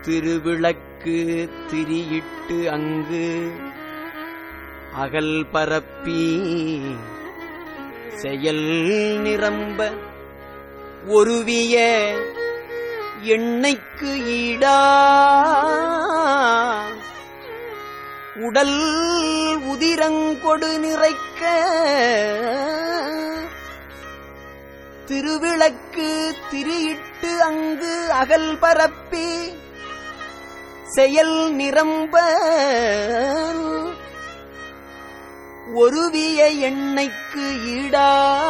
திருவிளக்கு திரியிட்டு அங்கு அகல் பரப்பி செயல் நிரம்ப ஒருவிய எண்ணெய்க்கு ஈடா உடல் உதிரங்கொடு நிறைக்க திருவிளக்கு திரியிட்டு அங்கு அகல் பரப்பி செயல் நிரம்ப ஒருவிய எண்ணெய்க்கு ஈடா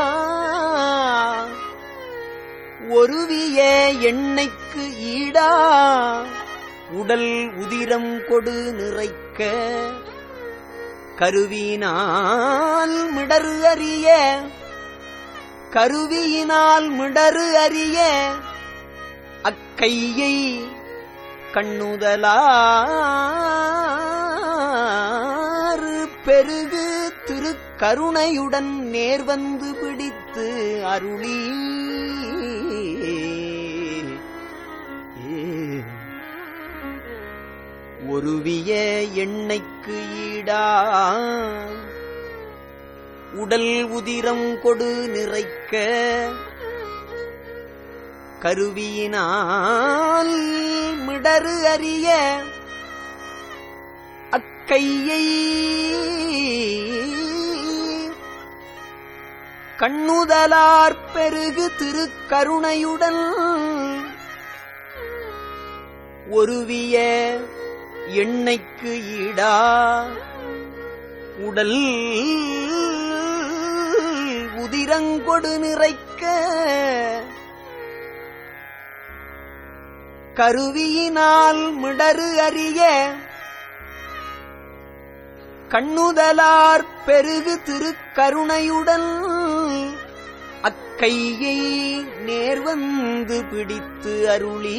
ஒருவிய எண்ணெய்க்கு ஈடா உடல் உதிரம் கொடு நிறைக்க கருவினால் மிடரு அறிய கருவியினால் மிடரு அறிய அக்கையை கண்ணுதலாறு பெருகு திருக்கருணையுடன் நேர்வந்து பிடித்து அருளி ஒருவிய எண்ணெய்க்கு ஈடா உடல் உதிரம் கொடு நிறைக்க கருவியினால் மிடரு அறிய அக்கையை கண்ணுதலார் பெருகு திருக்கருணையுடன் ஒருவிய எண்ணெய்க்கு ஈடா உடல் உதிரங்கொடு நிறைக்க கருவியினால் மிடரு அறிய கண்ணுதலார் பெருகு திருக்கருணையுடன் அக்கையை நேர்வந்து பிடித்து அருளி